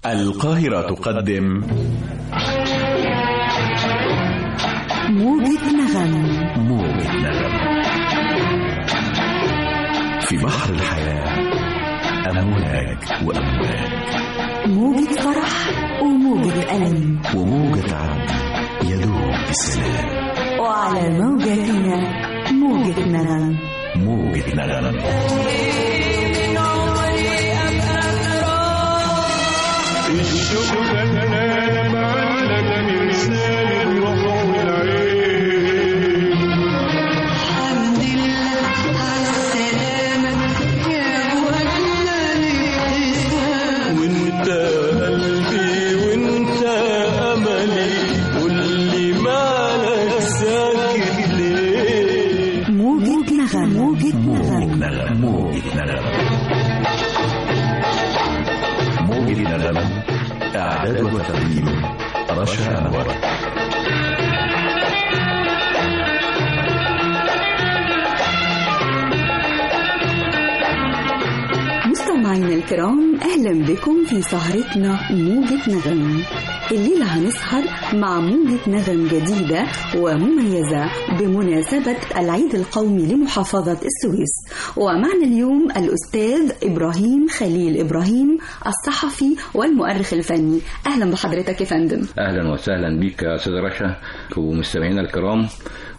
القاهرة تقدم موجة نغم موجة نغم في بحر الحياة أمواج وأمواج موجة فرح وموجة ألم وموجة عدل يدوب بسلام وعلى موجتنا موجة نغم موجة نغم الشوق فنان معلق مرسال الروح والعين الحمد لله على السلامة يا ولا الابتسام وانت قلبي وانت املي واللي مالك ساكت ليه موجة نغم موجة موجة نغم نغم موجة نغم موجة نغم إعداد وتقديم رشا أنور مستمعينا الكرام أهلا بكم في سهرتنا موجة نغم الليلة هنسهر مع موجة نغم جديدة ومميزة بمناسبة العيد القومي لمحافظة السويس ومعنا اليوم الأستاذ إبراهيم خليل إبراهيم الصحفي والمؤرخ الفني أهلا بحضرتك يا فندم اهلا وسهلا بيك يا استاذ رشا ومستمعينا الكرام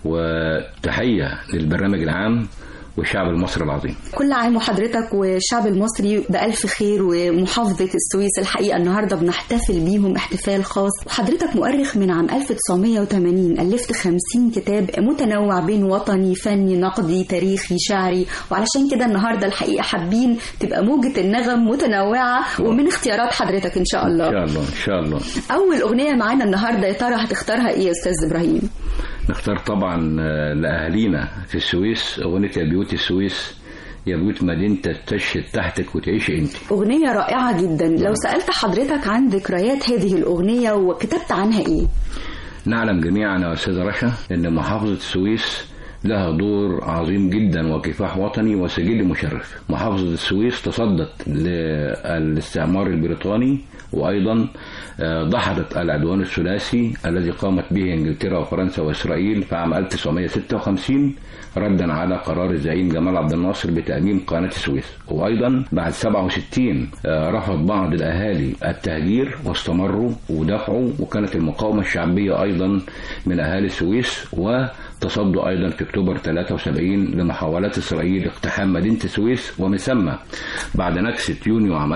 وتحيه للبرنامج العام والشعب المصري العظيم كل عام وحضرتك والشعب المصري بألف خير ومحافظة السويس الحقيقة النهاردة بنحتفل بيهم احتفال خاص وحضرتك مؤرخ من عام 1980 ألفت 50 كتاب متنوع بين وطني فني نقدي تاريخي شعري وعلشان كده النهاردة الحقيقة حابين تبقى موجة النغم متنوعة ومن اختيارات حضرتك إن شاء ان الله شاء الله ان شاء الله أول أغنية معانا النهاردة يا ترى هتختارها إيه يا أستاذ إبراهيم؟ نختار طبعا آه، لاهالينا في السويس اغنيه يا بيوت السويس يا بيوت مدينتك تشهد تحتك وتعيش انت أغنية رائعة جدا لو سألت حضرتك عن ذكريات هذه الأغنية وكتبت عنها إيه؟ نعلم جميعا يا استاذ رشا ان محافظه السويس لها دور عظيم جدا وكفاح وطني وسجل مشرف محافظة السويس تصدت للاستعمار البريطاني وأيضا آه، دحضت العدوان الثلاثي الذي قامت به إنجلترا وفرنسا وإسرائيل في عام 1956 ردا على قرار الزعيم جمال عبد الناصر بتأميم قناة السويس وأيضا بعد 67 آه، رفض بعض الأهالي التهجير واستمروا ودافعوا وكانت المقاومة الشعبية أيضا من أهالي السويس وتصدوا أيضا في أكتوبر 73 لمحاولات إسرائيل اقتحام مدينة السويس ومن ثم بعد نكسة يونيو عام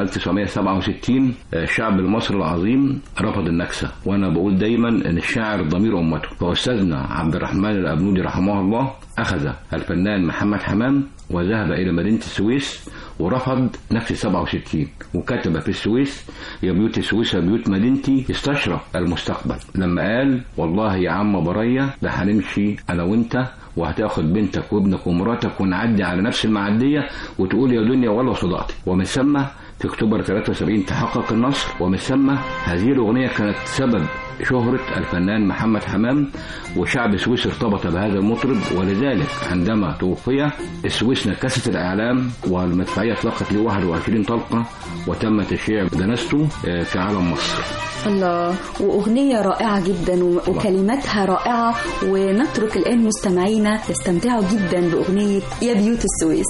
1967 آه، الشعب المصري العظيم رفض النكسة وأنا بقول دايما أن الشاعر ضمير أمته فأستاذنا عبد الرحمن الأبنودي رحمه الله أخذ الفنان محمد حمام وذهب إلى مدينة السويس ورفض نفس 67 وكتب في السويس يا بيوت السويس يا بيوت مدينتي استشرف المستقبل لما قال والله يا عم برية ده هنمشي أنا وأنت وهتاخد بنتك وابنك ومراتك ونعدي على نفس المعدية وتقول يا دنيا والله صدقتي ومن ثم في اكتوبر 73 تحقق النصر ومن ثم هذه الأغنية كانت سبب شهرة الفنان محمد حمام وشعب السويس ارتبط بهذا المطرب ولذلك عندما توفي السويس نكست الإعلام والمدفعية اطلقت له 21 طلقة وتم تشييع جنازته آه، في علم مصر الله وأغنية رائعة جدا و- وكلماتها رائعة ونترك الآن مستمعينا يستمتعوا جدا بأغنية يا بيوت السويس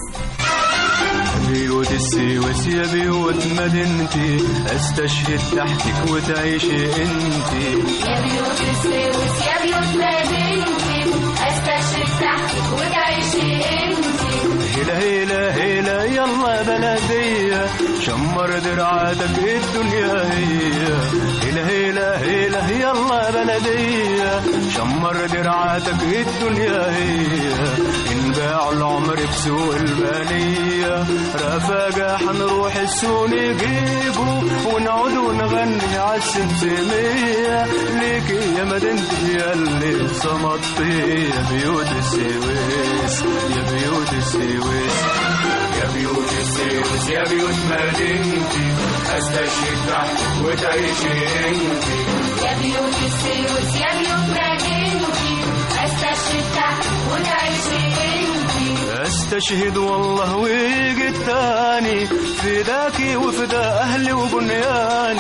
بيوت السويس يا بيوت مدينتي استشهد تحتك وتعيشي انتي يا بيوت السويس يا بيوت مدينتي استشرف تحتك وتعيشي انتي هلا هلا هلا يلا بلدية شمر درعاتك الدنيا هي هلا هلا هلا يلا بلدية شمر درعاتك الدنيا هي انباع العمر بسوق البنية رفاقة حنروح السوق نجيبه ونقعد ونغني عالسمسمية ليك يا مدينتي يا اللي صمتي يا بيوت السويس يا بيوت السويس يا بيوت السويس يا بيوت مدينتي استشهد تحتك وتعيشي انتي يا بيوت السويس يا بيوت مدينتي استشرف تحتك وتعيشي انتي استشهد والله ويجي التاني فداكي وفدا اهلي وبنياني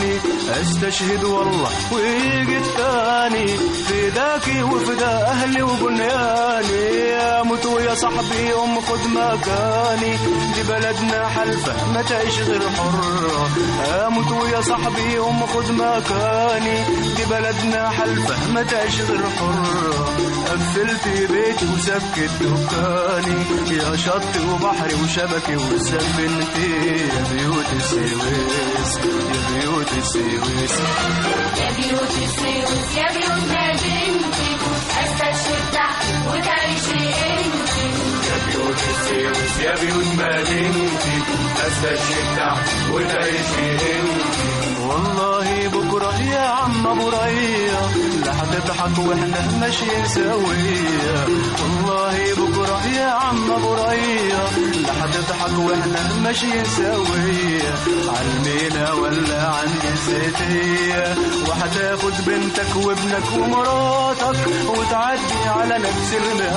استشهد والله ويجي الثاني فداكي وفدا اهلي وبنياني اموت ويا صاحبي ام خد مكاني دي بلدنا حلفه ما تعيش غير حره اموت ويا صاحبي ام خد مكاني دي بلدنا حلفه ما تعيش غير حره قفلت بيتي وسكت دكاني يا شط وبحري وشبكي وسفنتي يا بيوت السويس يا بيوت السويس يا بيوت السويس يا بيوت مدينتي استشهد تحت وتعيشي انتي يا بيوت السويس يا بيوت مدينتي استشهد تحت وتعيشي انتي والله بكره يا عم ابو ريا لا هتضحك واحنا ماشيين سوية والله بكره يا عم ابو ريا لا هتضحك واحنا ماشيين سوية عالمينا ولا عند الزيتية وهتاخد بنتك وابنك ومراتك وتعدي على نفس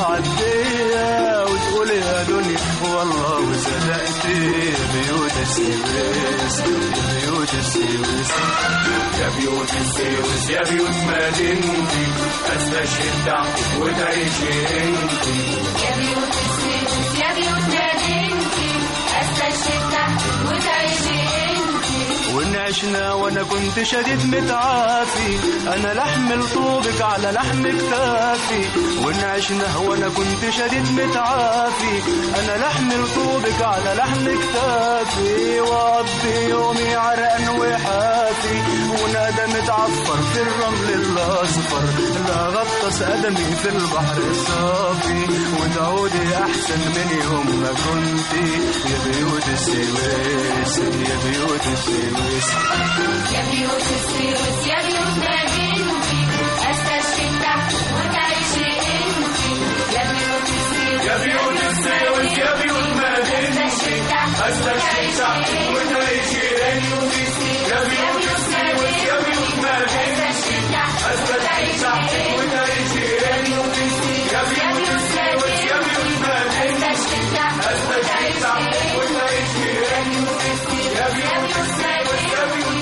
المعدية وتقول يا دنيا والله وصدقت يا بيوت السويس يا بيوت السويس يا بيوت السويس يا بيوت مدينتي استشهد تحتك وتعيشي انتي يا بيوت السويس يا بيوت مدينتي استشهد تحت وتعيشي انتي وان عشنا وانا كنت شديد متعافي انا لحم طوبك على لحم كتافي وان عشنا وانا كنت شديد متعافي انا لحم طوبك على لحم كتافي واقضي يومي عرقان وحافي وندى متعفر في الرمل الاصفر لا غطس قدمي في البحر الصافي وتعودي احسن من يوم ما كنتي يا بيوت السويس يا بيوت السويس يا بيوت السويس يا بيوت مدينتي استشهد تحت وتعيشي انتي يا بيوت السويس يا بيوت السويس يا بيوت مدينتي استشهد تحت استشهد تحت وتعيشي انتي يا بيوت السويس يا بيوت مدينتي استشهد تحت استشهد تحت وتعيشي انتي يا بيوت السويس يا بيوت مدينتي استشهد تحت استشهد تحت وتعيشي انتي يا بيوت السويس يا بيوت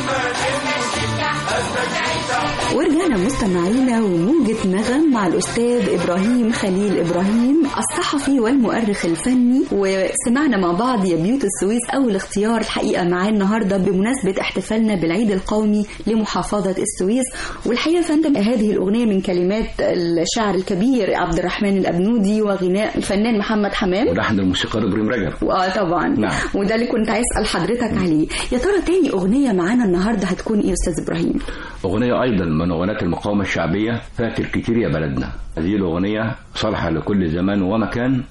ورجعنا مستمعينا وموجة نغم مع الأستاذ إبراهيم خليل إبراهيم الصحفي والمؤرخ الفني وسمعنا مع بعض يا بيوت السويس أول اختيار الحقيقة معاه النهاردة بمناسبة احتفالنا بالعيد القومي لمحافظة السويس والحقيقة يا فندم هذه الأغنية من كلمات الشاعر الكبير عبد الرحمن الأبنودي وغناء الفنان محمد حمام ولحن الموسيقار ابراهيم رجب اه طبعا نعم. وده اللي كنت عايز اسال حضرتك عليه يا ترى تاني اغنيه معانا النهارده هتكون ايه يا استاذ ابراهيم أغنية أيضا من أغنيات المقاومة الشعبية فاكر كتير يا بلدنا هذه الأغنية صالحة لكل زمان ومكان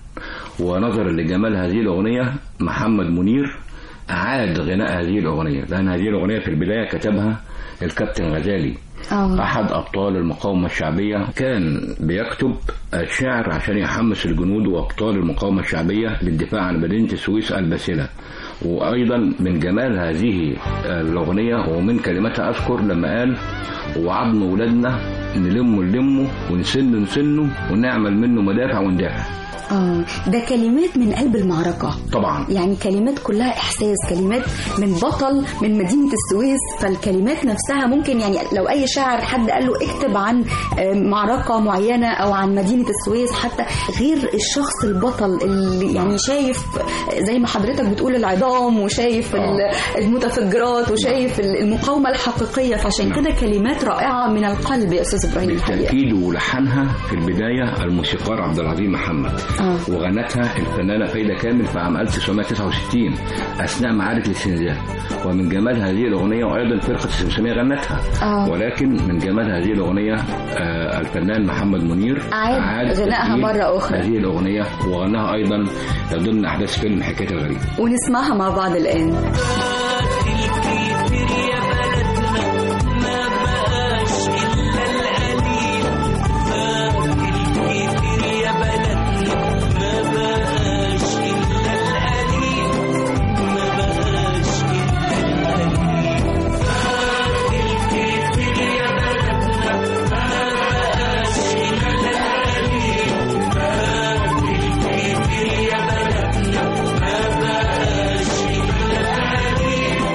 ونظرا لجمال هذه الأغنية محمد منير أعاد غناء هذه الأغنية لأن هذه الأغنية في البداية كتبها الكابتن غزالي اه أحد أبطال المقاومة الشعبية كان بيكتب الشعر عشان يحمس الجنود وأبطال المقاومة الشعبية للدفاع عن مدينة السويس الباسلة وأيضا من جمال هذه الأغنية ومن كلماتها أذكر لما قال وعظم ولادنا نلمه نلمه ونسنه نسنه ونعمل منه مدافع وندافع اه ده كلمات من قلب المعركه طبعا يعني كلمات كلها احساس كلمات من بطل من مدينه السويس فالكلمات نفسها ممكن يعني لو اي شاعر حد قال له اكتب عن آه، معركه معينه او عن مدينه السويس حتى غير الشخص البطل اللي يعني شايف زي ما حضرتك بتقول العظام وشايف ال- المتفجرات وشايف المقاومه الحقيقيه فعشان كده كلمات رائعه من القلب يا استاذ ابراهيم الحقيقه بالتأكيد ولحنها في البداية الموسيقار عبد العظيم محمد آه. وغنتها الفنانة فايدة كامل في عام 1969 أثناء معارك الاستنزاف ومن جمال هذه الأغنية وأيضا فرقة السمسمية غنتها آه. ولكن من جمال هذه الأغنية آه الفنان محمد منير أعاد غنائها تسجيل مرة أخرى. هذه الأغنية وغناها أيضا ضمن أحداث فيلم حكاية الغريب ونسمعها مع بعض الان يا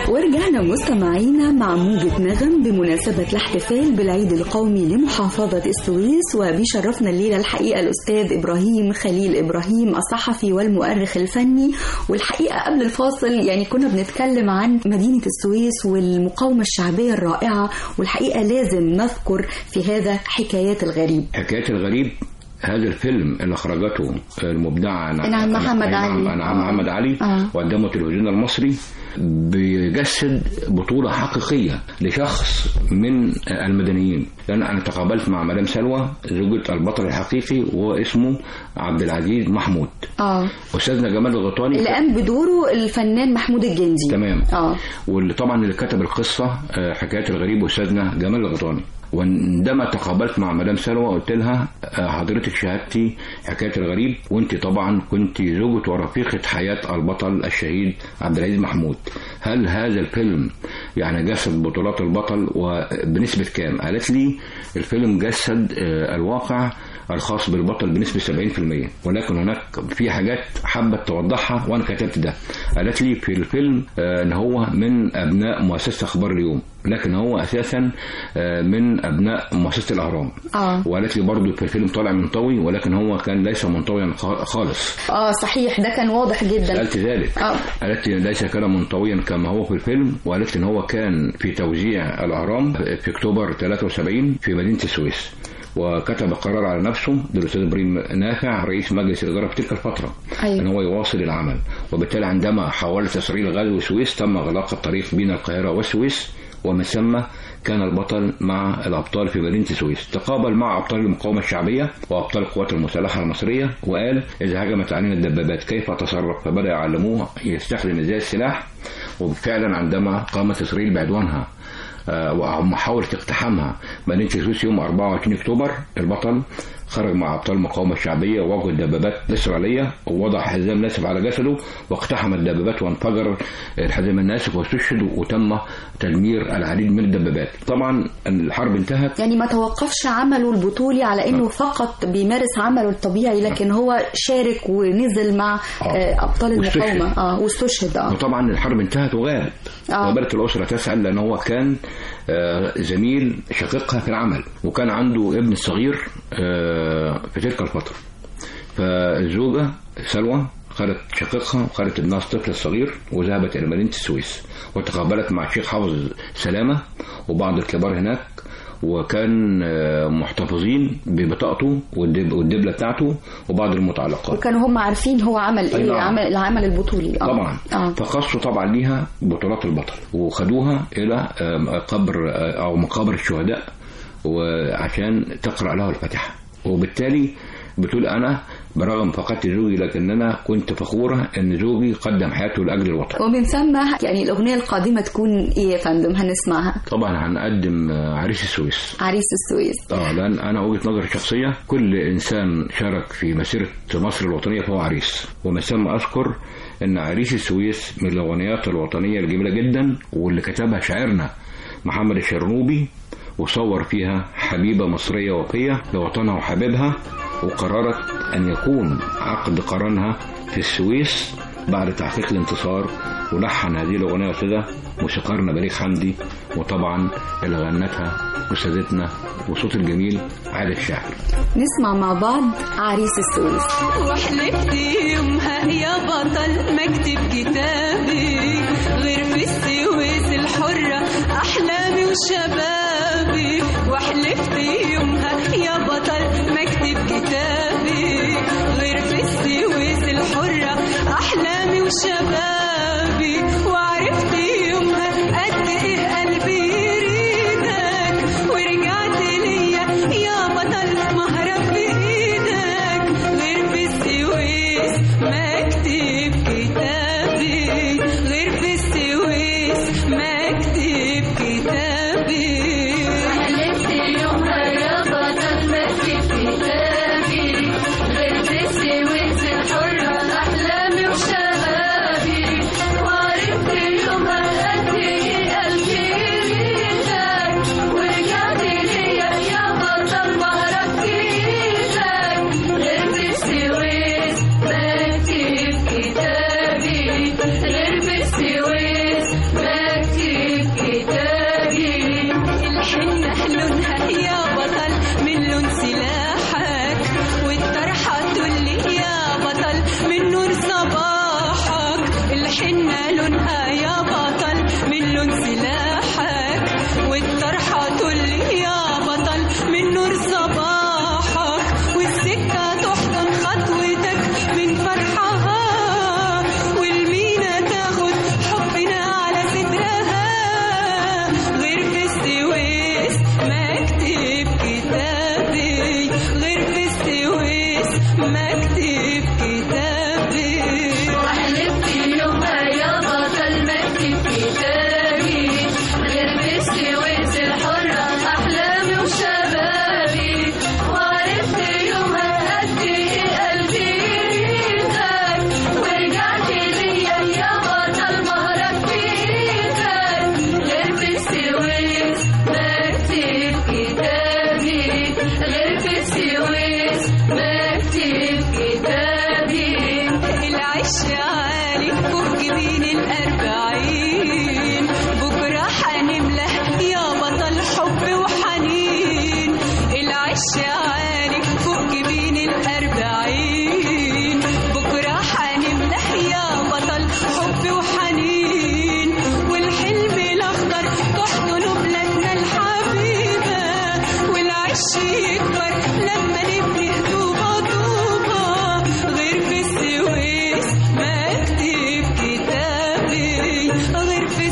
ورجعنا مستمعينا مع موجة نغم بمناسبة الاحتفال بالعيد القومي لمحافظة السويس وبيشرفنا الليلة الحقيقة الأستاذ إبراهيم خليل إبراهيم الصحفي والمؤرخ الفني والحقيقة قبل الفاصل يعني كنا بنتكلم عن مدينة السويس والمقاومة الشعبية الرائعة والحقيقة لازم نذكر في هذا حكايات الغريب حكاية الغريب هذا الفيلم اللي اخرجته المبدعه عن عن محمد عن- علي. عن عن محمد علي آه. وقدمه التلفزيون المصري بيجسد بطولة حقيقية لشخص من المدنيين لأن أنا تقابلت مع مدام سلوى زوجة البطل الحقيقي وهو اسمه عبد العزيز محمود اه أستاذنا جمال الغطاني اللي قام بدوره الفنان محمود الجندي تمام اه واللي طبعا اللي كتب القصة آه، حكاية الغريب أستاذنا جمال الغطاني وعندما تقابلت مع مدام سلوى قلت لها آه، حضرتك شاهدتي حكاية الغريب وانت طبعا كنت زوجة ورفيقة حياة البطل الشهيد عبد العزيز محمود هل هذا الفيلم يعني جسد بطولات البطل وبنسبة كام قالت لي الفيلم جسد آه، الواقع الخاص بالبطل بنسبة 70% ولكن هناك في حاجات حابة توضحها وأنا كتبت ده قالت لي في الفيلم آه، إن هو من أبناء مؤسسة أخبار اليوم لكن هو أساسا آه، من أبناء مؤسسة الأهرام اه وقالت لي برضو في الفيلم طالع منطوي ولكن هو كان ليس منطويا خا- خالص اه صحيح ده كان واضح جدا قالت ذلك اه قالت لي ليس كان منطويا كما هو في الفيلم وقالت لي ان هو كان في توزيع الاهرام في اكتوبر 73 في مدينه السويس وكتب قرار على نفسه للاستاذ ابراهيم نافع رئيس مجلس الاداره في تلك الفتره أيوة. ان هو يواصل العمل وبالتالي عندما حاول تسرير غزو السويس تم اغلاق الطريق بين القاهره والسويس ومن ثم كان البطل مع الابطال في مدينه السويس تقابل مع ابطال المقاومه الشعبيه وابطال القوات المسلحه المصريه وقال اذا هجمت علينا الدبابات كيف اتصرف فبدا يعلموه يستخدم ازاي السلاح وفعلا عندما قامت اسرائيل بعدوانها آه، ومحاولة اقتحامها مدينة السويس يوم 24 أكتوبر البطل خرج مع أبطال المقاومة الشعبية وواجه الدبابات الإسرائيلية ووضع حزام ناسف على جسده واقتحم الدبابات وانفجر الحزام الناسف واستشهد وتم تدمير العديد من الدبابات طبعا الحرب انتهت يعني ما توقفش عمله البطولي على انه فقط بيمارس عمله الطبيعي لكن هو شارك ونزل مع آه. آه، ابطال واستشهد. المقاومه اه واستشهد اه وطبعا الحرب انتهت وغاب آه. وبدأت الأسرة تسأل لأن هو كان آه، زميل شقيقها في العمل وكان عنده ابن صغير آه، في تلك الفترة فالزوجة سلوى خدت شقيقها وخدت ابنها الطفل الصغير وذهبت إلى مدينة السويس وتقابلت مع الشيخ حافظ سلامة وبعض الكبار هناك وكان آه، محتفظين ببطاقته والدب- والدبلة بتاعته وبعض المتعلقات وكانوا هم عارفين هو عمل أي ايه نعم. العمل العمل البطولي اه طبعا اه فخصوا طبعا ليها بطولات البطل وخدوها الى آم، قبر آه، او مقابر الشهداء وعشان تقرا لها الفاتحه وبالتالي بتقول انا برغم فقدت زوجي لكننا كنت فخوره ان زوجي قدم حياته لاجل الوطن ومن ثم يعني الاغنيه القادمه تكون ايه يا فندم هنسمعها طبعا هنقدم آه، عريس السويس عريس السويس اه لان انا وجهه نظري الشخصيه كل انسان شارك في مسيره مصر الوطنيه فهو عريس ومن ثم اذكر ان عريس السويس من الاغنيات الوطنيه الجميله جدا واللي كتبها شاعرنا محمد الشرنوبي وصور فيها حبيبه مصريه وفيه لوطنها وحبيبها وقررت ان يكون عقد قرانها في السويس بعد تحقيق الانتصار ولحن هذه الاغنيه كده موسيقارنا بليغ حمدي وطبعا اللي غنتها استاذتنا وصوت الجميل عادل الشاعر نسمع مع بعض عريس السويس وحلفت يومها يا بطل مكتب كتابي غير في السويس الحرة أحلامي وشبابي وحلفت يومها يا بطل مكتب كتابي غير في السويس الحرة أحلامي وشبابي وعرفت يومها قد إيه قلبي يريدك ورجعت ليا يا بطل مهرب بإيدك غير في السويس مكتب كتابي غير في السويس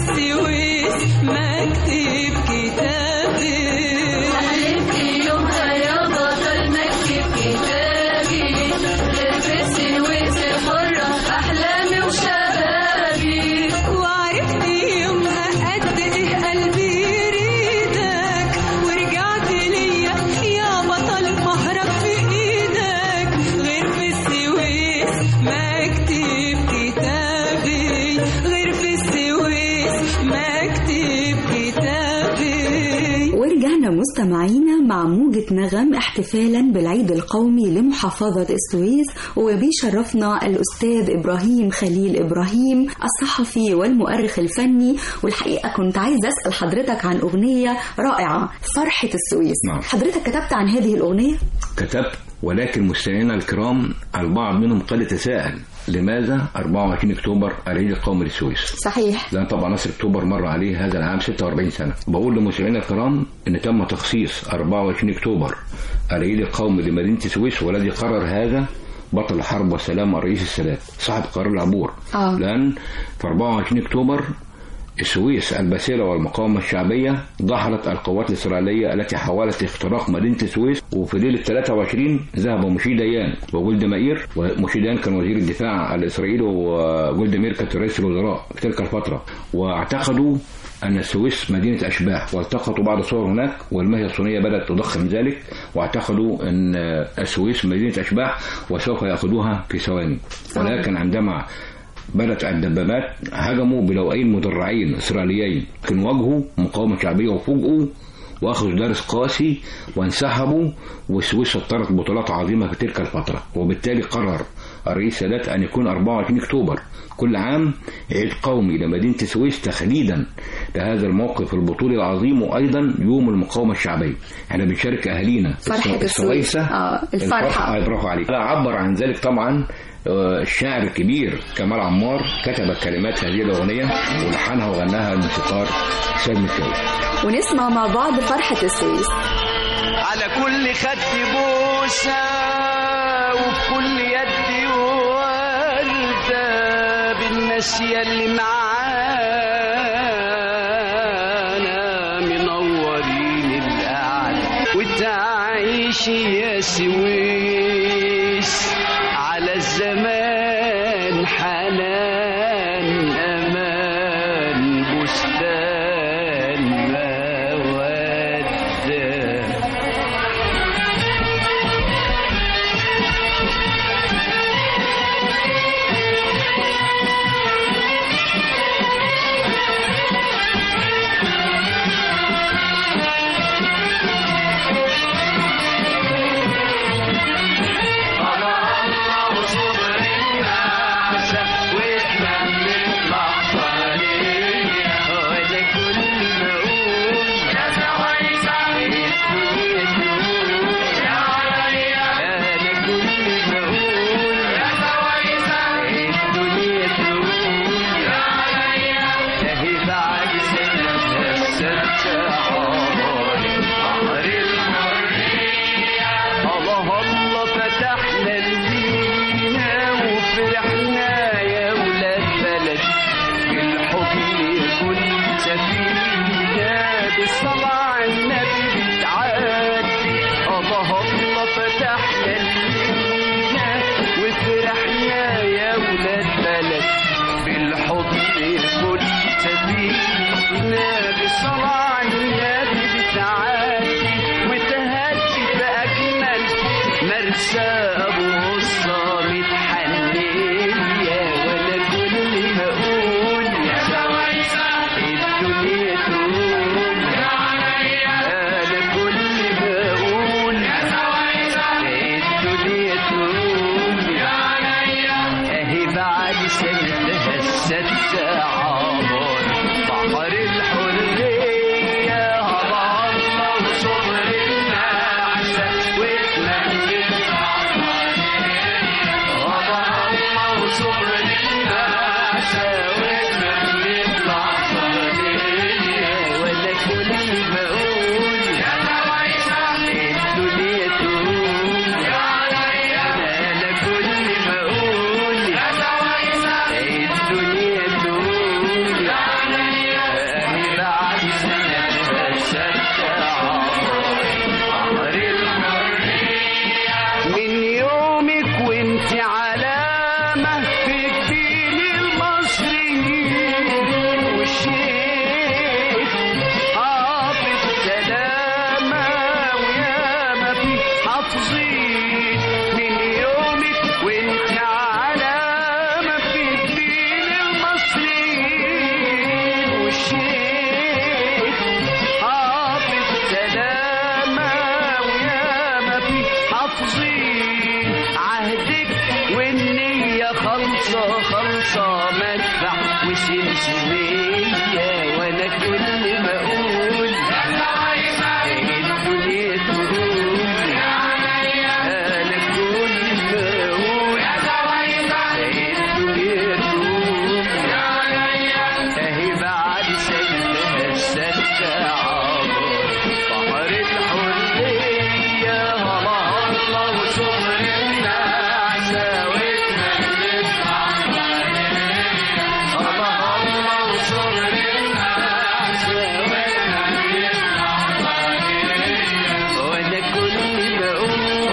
السويس مكتب كتابي حلفت يومها يا بطل مكتب كتابي غير في السويس الحرة أحلامي وشبابي وعرفت يومها قد ايه قلبي يريدك ورجعت ليا يا بطل مهرب في ايدك غير في السويس مكتب كتابي غير في السويس مكتب كتابي ورجعنا مستمعينا مع موجة نغم احتفالا بالعيد القومي لمحافظة السويس وبيشرفنا الأستاذ إبراهيم خليل إبراهيم الصحفي والمؤرخ الفني والحقيقة كنت عايزة أسأل حضرتك عن أغنية رائعة فرحة السويس نعم. حضرتك كتبت عن هذه الأغنية؟ كتبت ولكن مستمعينا الكرام البعض منهم قد يتساءل لماذا 24 اكتوبر العيد القومي للسويس؟ صحيح لان طبعا نصر اكتوبر مر عليه هذا العام 46 سنه بقول لمستمعينا الكرام ان تم تخصيص 24 اكتوبر العيد القومي لمدينه السويس والذي قرر هذا بطل الحرب والسلام الرئيس السادات صاحب قرار العبور آه. لان في 24 اكتوبر السويس الباسلة والمقاومة الشعبية ضحلت القوات الإسرائيلية التي حاولت اختراق مدينة السويس وفي ليلة 23 ذهب مشي ديان وجولد مائير ومشي ديان كان وزير الدفاع الإسرائيلي وجولد مائير كانت رئيس الوزراء في تلك الفترة واعتقدوا أن السويس مدينة أشباح والتقطوا بعض الصور هناك والمهية الصينية بدأت تضخم ذلك واعتقدوا أن السويس مدينة أشباح وسوف يأخذوها في ثواني ولكن عندما بدأت الدبابات هجموا بلوئين مدرعين إسرائيليين لكن واجهوا مقاومة شعبية وفوجئوا واخذوا درس قاسي وانسحبوا والسويس سطرت بطولات عظيمة في تلك الفترة وبالتالي قرر الرئيس السادات أن يكون 24 أكتوبر كل عام عيد قومي لمدينة السويس تخليدا لهذا الموقف البطولي العظيم وأيضا يوم المقاومة الشعبية احنا بنشارك أهالينا فرحة السو- السويس. السويسة آه، الفرحة. آه، برافو عليك لا عبر عن ذلك طبعا آه، الشاعر الكبير كمال عمار كتب كلمات هذه الأغنية ولحنها وغناها الموسيقار سامي الشاوي ونسمع مع بعض فرحة السويس على كل خد بوسة وفي كل يد وردة بالنسية اللي معانا منورين القعدة وتعيش يا سويس على الزمان حنان أمان بستان مودة سدها السد عبر بحر الحرية الله الله وصبرنا عساوتنا الله الله وصبرنا عساوتنا وانا كل ما اقول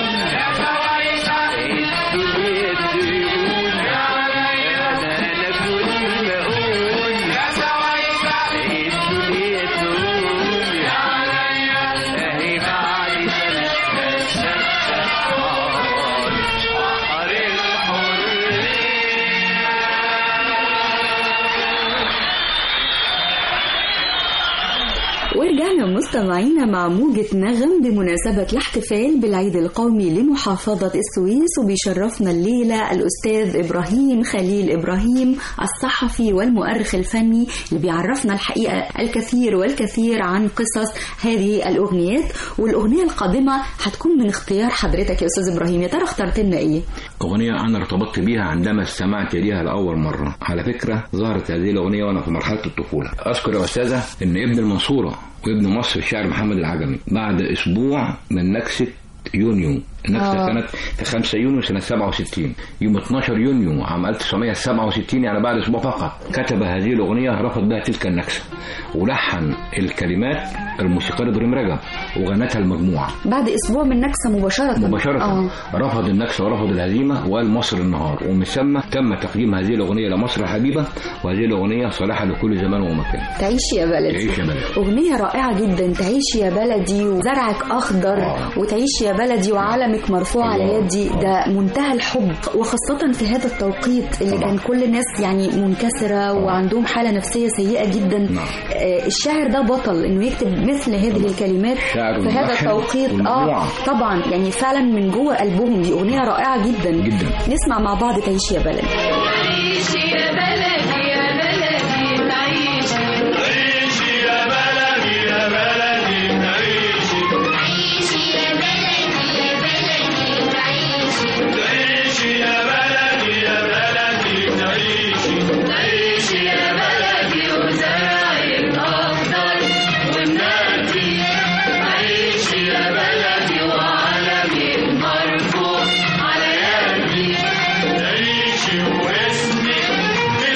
الدنيا تقول انا انا كل ما اقول الدنيا تقول اهي بعد سنة سنة بحر الحرية ورجعنا مستمعينا مع موجة نغم بمناسبة الاحتفال بالعيد القومي لمحافظة السويس وبيشرفنا الليلة الأستاذ إبراهيم خليل إبراهيم الصحفي والمؤرخ الفني اللي بيعرفنا الحقيقة الكثير والكثير عن قصص هذه الأغنيات والأغنية القادمة هتكون من اختيار حضرتك يا أستاذ إبراهيم يا ترى اخترت لنا إيه؟ أغنية أنا ارتبطت بيها عندما استمعت ليها لأول مرة على فكرة ظهرت هذه الأغنية وأنا في مرحلة الطفولة أذكر يا أستاذة إن ابن المنصورة وابن مصر الشاعر محمد العجمي بعد أسبوع من نكسة يونيو النكسة آه. كانت في 5 يونيو سنة 67 يوم 12 يونيو عام 1967 يعني بعد أسبوع فقط كتب هذه الأغنية رفض بها تلك النكسة ولحن الكلمات الموسيقار إبراهيم رجب وغنتها المجموعة بعد أسبوع من نكسة مباشرة مباشرة آه. رفض النكسة ورفض الهزيمة وقال مصر النهار ومن ثم تم تقديم هذه الأغنية لمصر الحبيبة وهذه الأغنية صالحة لكل زمان ومكان تعيش يا بلدي تعيش يا بلدي أغنية رائعة جدا تعيش يا بلدي وزرعك أخضر آه. وتعيش يا بلدي وعلمك مرفوع على الله. يدي ده منتهى الحب وخاصة في هذا التوقيت اللي طبعا. كان كل الناس يعني منكسرة وعندهم حالة نفسية سيئة جدا نعم. آه، الشاعر ده بطل إنه يكتب مثل هذه الكلمات شاعر في هذا وملحن التوقيت اه والمجموعة. طبعا يعني فعلا من جوه قلبهم دي أغنية رائعة جدا جدا. نسمع مع بعض تعيش يا بلدي عيش يا بلدي يا بلدي تعيش واسمك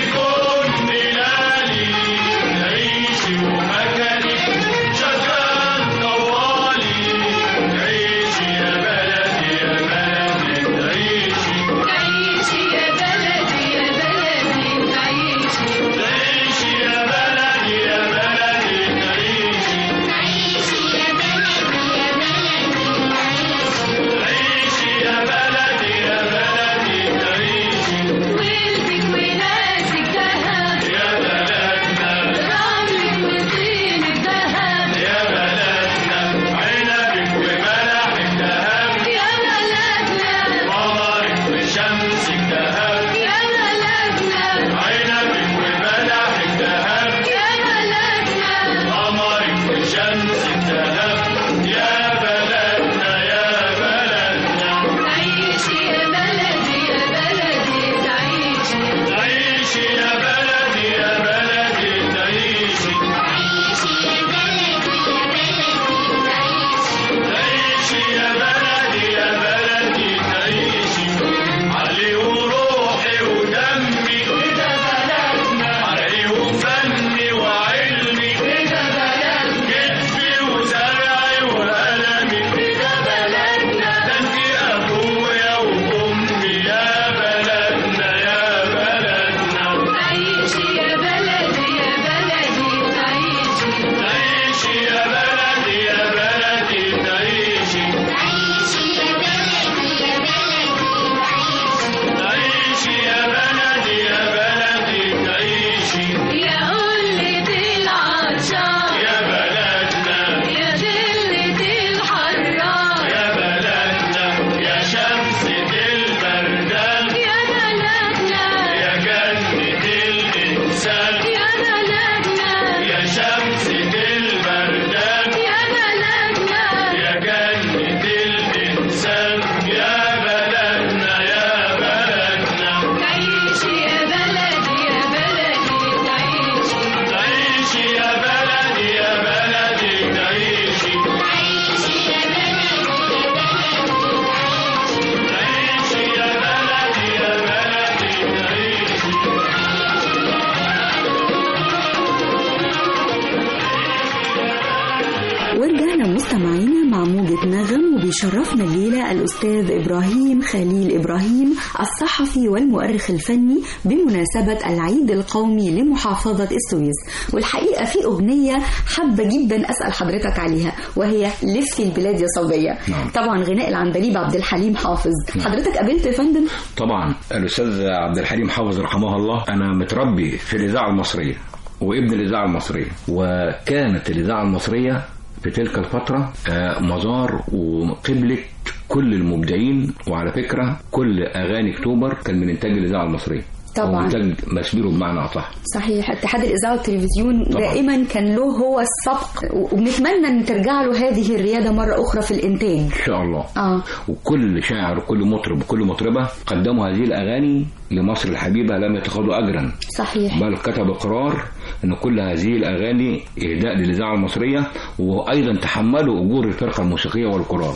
مستمعينا مع موجة نغم وبيشرفنا الليلة الأستاذ إبراهيم خليل إبراهيم الصحفي والمؤرخ الفني بمناسبة العيد القومي لمحافظة السويس والحقيقة في أغنية حابة جدا أسأل حضرتك عليها وهي لف البلاد يا صبية نعم. طبعا غناء العندليب عبد الحليم حافظ حضرتك قابلت يا فندم طبعا الاستاذ عبد الحليم حافظ رحمه الله انا متربي في الاذاعه المصريه وابن الاذاعه المصريه وكانت الاذاعه المصريه في تلك الفتره آه، مزار وقبله كل المبدعين وعلى فكره كل اغاني اكتوبر كان من انتاج الاذاعه المصريه طبعاً. أو انتاج مسبيره بمعنى اصح صحيح اتحاد الإذاعة والتلفزيون طبعاً. دائما كان له هو السبق وبنتمنى أن ترجع له هذه الريادة مرة أخرى في الإنتاج ان شاء الله آه وكل شاعر وكل مطرب وكل مطربه قدموا هذه الاغاني لمصر الحبيبه لم يتخذوا اجرا صحيح بل كتب قرار ان كل هذه الاغاني اهداء للاذاعه المصريه وايضا تحملوا اجور الفرقه الموسيقيه والكورال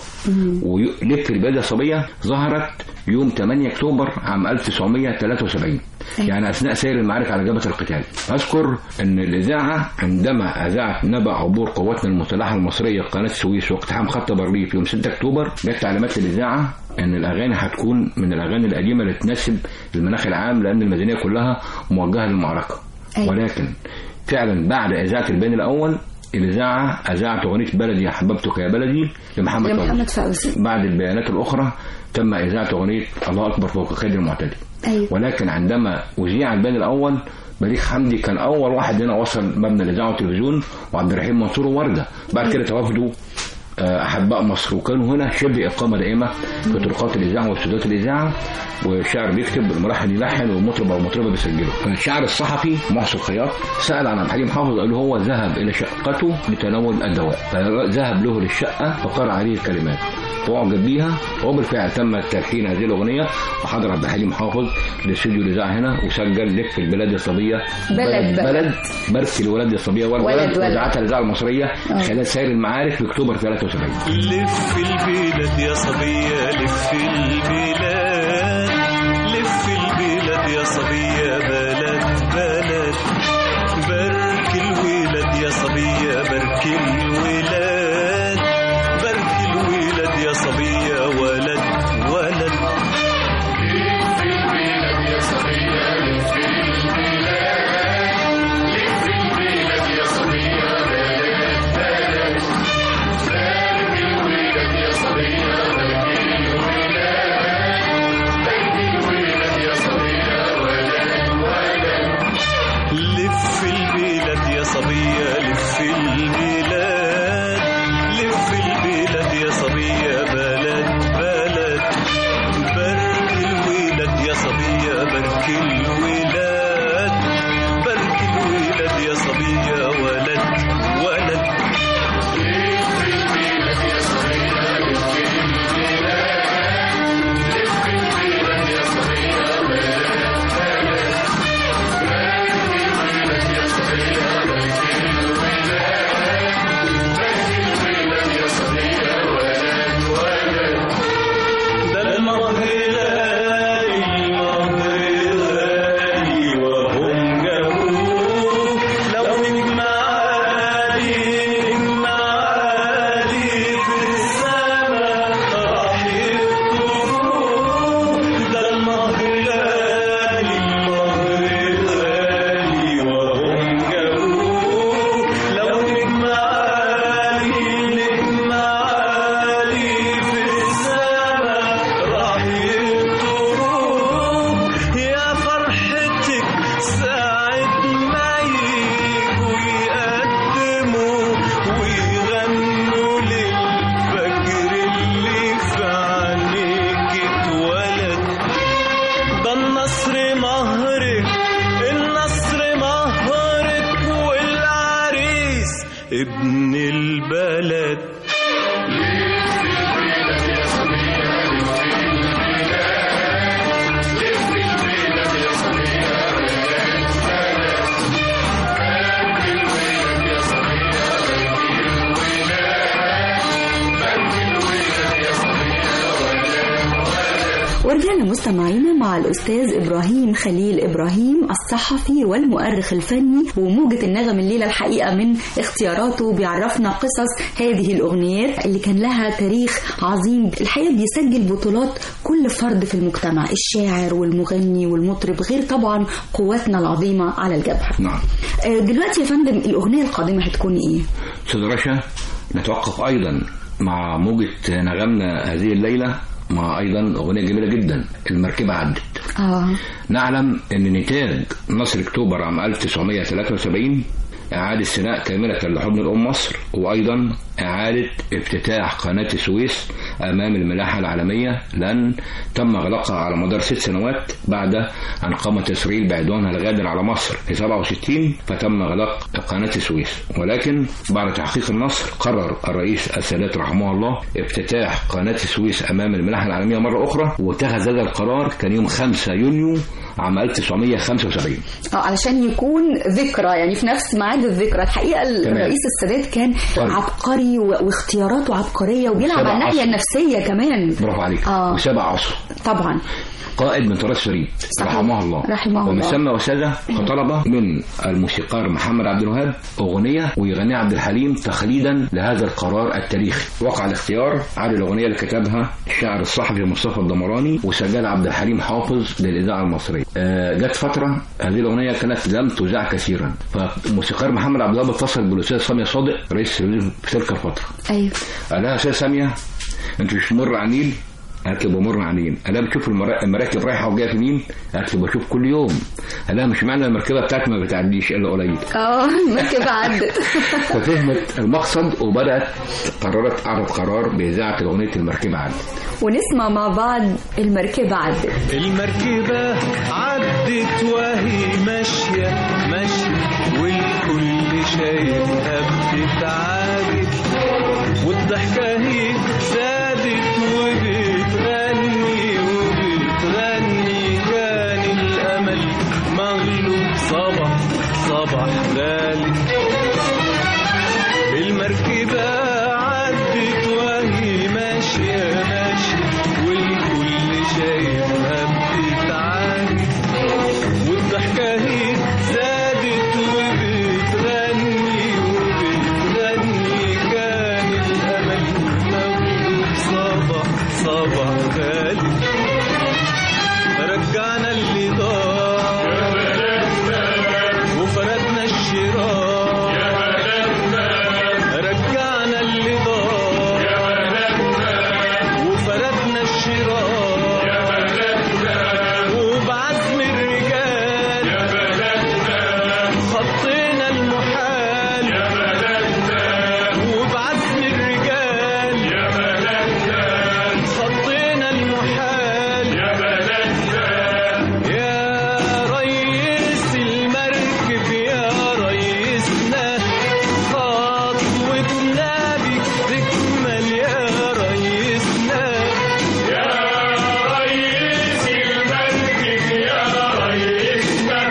ولف البلاد الصبيه ظهرت يوم 8 اكتوبر عام 1973 يعني اثناء سير المعارك على جبهه القتال اذكر ان الاذاعه عندما اذاعت نبأ عبور قواتنا المسلحه المصريه قناه السويس واقتحام خط بارليف يوم 6 اكتوبر جت تعليمات للاذاعه ان الاغاني هتكون من الاغاني القديمه اللي تناسب المناخ العام لان الميزانيه كلها موجهه للمعركه أيوة. ولكن فعلا بعد اذاعه البيان الاول الاذاعه اذاعت اغنيه بلدي احببتك يا بلدي لمحمد لمحمد فوزي فوزي بعد البيانات الاخرى تم اذاعه اغنيه الله اكبر فوق خير المعتدي أيوة ولكن عندما اذيع البيان الاول بليغ حمدي كان اول واحد هنا وصل مبنى الاذاعه والتلفزيون وعبد الرحيم منصور وورده بعد كده توافدوا آه، احباء مصر وكانوا هنا شبه اقامه دائمه في طرقات الاذاعه واستوديوهات الاذاعه والشاعر بيكتب الملحن يلحن والمطرب او المطربه بيسجلوا فالشاعر الصحفي محسن خياط سال عن عبد الحليم حافظ قال له هو ذهب الى شقته لتناول الدواء فذهب له للشقه فقرأ عليه الكلمات واعجب بيها وبالفعل تم تلحين هذه الاغنيه وحضر عبد الحليم حافظ لاستوديو الاذاعه هنا وسجل لف البلاد الصبيه بلد- بلد. بلد برك الولاد الصبيه ولد- والولد ولد. واذاعتها الاذاعه المصريه خلال سير المعارك في اكتوبر 73 لف البلاد يا صبية لف البلاد لف البلاد يا صبية بلد بلد برك الولاد يا صبية برك الولاد برك الولاد يا صبية ولد ولد لف البلاد يا صبية لف البلاد لف البلاد يا صبية بلد بلد برك الولاد يا صبية برك الولاد برك الولاد يا صبية ولد ولد ده المهر غالي المهر غالي وهم جابوه لو نجمع عالي نجمع عالي في السما راح يكتبوه ده المهر غالي المهر غالي وهم جابوه لو نجمع عالي نجمع عالي في السما راح يكتبوه يا فرحتك ساعة ما يجوا يقدموا ويغنوا للفجر اللي في عينيك اتولد ده النصر مهرك النصر مهرك والعريس ابن البلد ورجعنا مستمعينا مع الأستاذ إبراهيم خليل إبراهيم الصحفي والمؤرخ الفني وموجة النغم الليلة الحقيقة من اختياراته بيعرفنا قصص هذه الأغنيات اللي كان لها تاريخ عظيم الحقيقة بيسجل بطولات كل فرد في المجتمع الشاعر والمغني والمطرب غير طبعا قواتنا العظيمة على الجبهة نعم آه، دلوقتي يا فندم الأغنية القادمة هتكون إيه؟ استاذ رشا نتوقف ايضا مع موجة نغمنا هذه الليلة مع ايضا اغنية جميلة جدا المركبة عدت آه نعلم ان نتاج نصر اكتوبر عام 1973 إعادة سيناء كاملة لحضن الأم مصر وأيضا إعادة افتتاح قناة السويس أمام الملاحة العالمية لأن تم إغلاقها على مدار ست سنوات بعد أن قامت إسرائيل بعدوانها الغادر على مصر في 67 فتم إغلاق قناة السويس ولكن بعد تحقيق النصر قرر الرئيس السادات رحمه الله افتتاح قناة السويس أمام الملاحة العالمية مرة أخرى واتخذ هذا القرار كان يوم 5 يونيو عام 1975 اه علشان يكون ذكرى يعني في نفس ميعاد الذكرى الحقيقه الرئيس السادات كان طيب. عبقري و- واختياراته عبقريه وبيلعب سبع على الناحيه عصر. النفسيه كمان برافو عليك آه. وسبع عصر طبعا قائد من تراث فريد صحيح. رحمه الله رحمه الله. ومسمى وسادة كطلبة من الموسيقار محمد عبد الوهاب أغنية ويغنيها عبد الحليم تخليدا لهذا القرار التاريخي وقع الاختيار على الأغنية اللي كتبها الشاعر الصحفي مصطفى الدمراني وسجلها عبد الحليم حافظ للإذاعة المصرية آه، جت فترة هذه الأغنية كانت لم تذاع كثيرا فالموسيقار محمد عبد الوهاب اتصل بالأستاذ سامية صادق رئيس التلفزيون في تلك الفترة ايوه قال لها يا استاذ ساميه انت مش مر على النيل قالت له بمر على النيل قال لها بتشوف المرا- المراكب رايحه وجايه في النيل قالت له بشوف كل يوم قال لها مش معنى المركبه بتاعتك ما بتعديش الا قليل اه المركبه عدت ففهمت المقصد وبدات قررت اعرض قرار باذاعه اغنيه المركبه عدت ونسمع مع بعض المركبه عدت المركبة عدت وهي ماشية ماشية والكل شايفها بتتعارك والضحكة هي زادت وبتغني وبتغني كان الأمل مغلوب صبح صبح غالي المركبة عدت وهي ماشية ماشية والكل شايفها بتتعاني والضحكة هي زادت وبتغني وبتغني كان الأمل مغلوب صبح صبح غالي رجعنا اللي ضاع وفردنا الشراء رجعنا اللي ضاع وفردنا الشراء وبعزم الرجال خطينا المحال وبعزم الرجال خطينا المحال يا ريس المركب يا ريسنا خطوتنا بك تكمل يا ريسنا يا ريس المركب يا ريسنا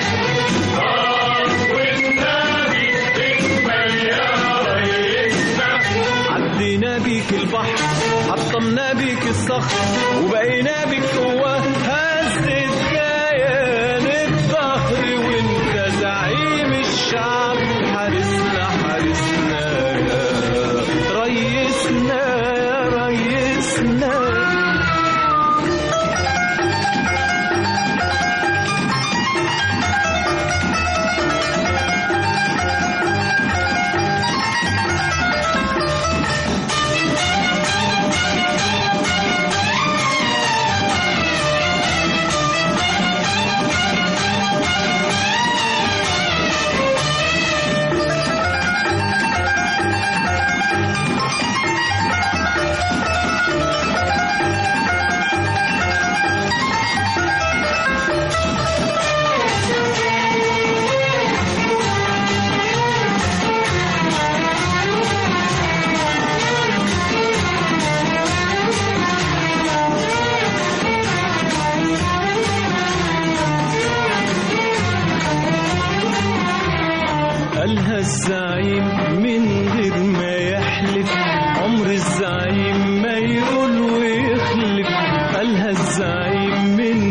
خطوتنا بك تكمل يا ريسنا عدينا بيك البحر حطمنا بيك الصخر وبقينا بيك قوة هزت كيان الظهر وانت زعيم الشعب حارسنا حارسنا يا ريسنا يا ريسنا قالها الزعيم من غير ما يحلف عمر الزعيم ما يقول ويخلف قالها الزعيم من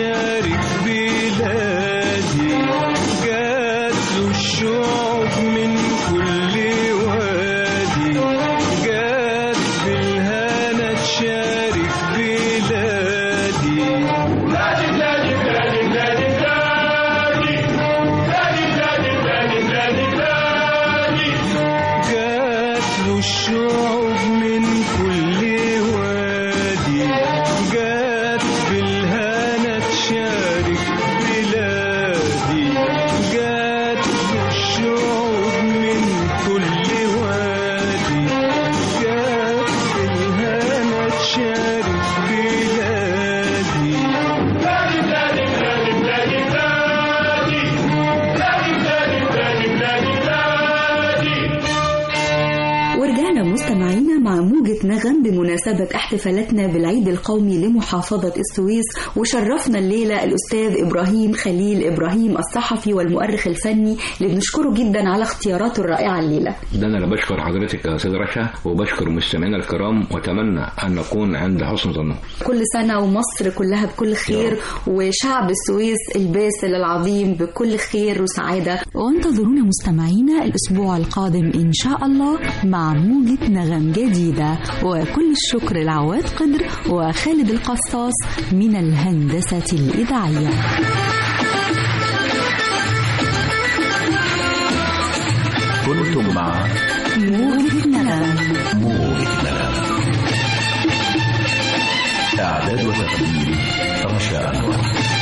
تشارك بلادي جات له الشعوب من كل وادي جات بالهنا تشارك بلادي جات له الشعوب من كل وادي جات بالهنا تشارك بلادي جات له الشعوب من كل وادي جات بالهنا تشارك بلادي ورجعنا مستمعينا مع موجة نغم بمناسبة احتفالاتنا بالعيد القومي لمحافظة السويس وشرفنا الليلة الأستاذ إبراهيم خليل إبراهيم الصحفي والمؤرخ الفني اللي بنشكره جدا على اختياراته الرائعة الليلة ده انا اللي بشكر حضرتك يا استاذ رشا وبشكر مستمعينا الكرام واتمنى ان نكون عند حسن ظنكم كل سنة ومصر كلها بكل خير وشعب السويس الباسل العظيم بكل خير وسعادة وانتظرونا مستمعينا الأسبوع القادم إن شاء الله مع موجة نغم جديدة وكل الشكر لعواد قدر وخالد القصاص من الهندسة الإذاعية كنتم مع موجة نغم موجة نغم إعداد وتقديم رشا أنور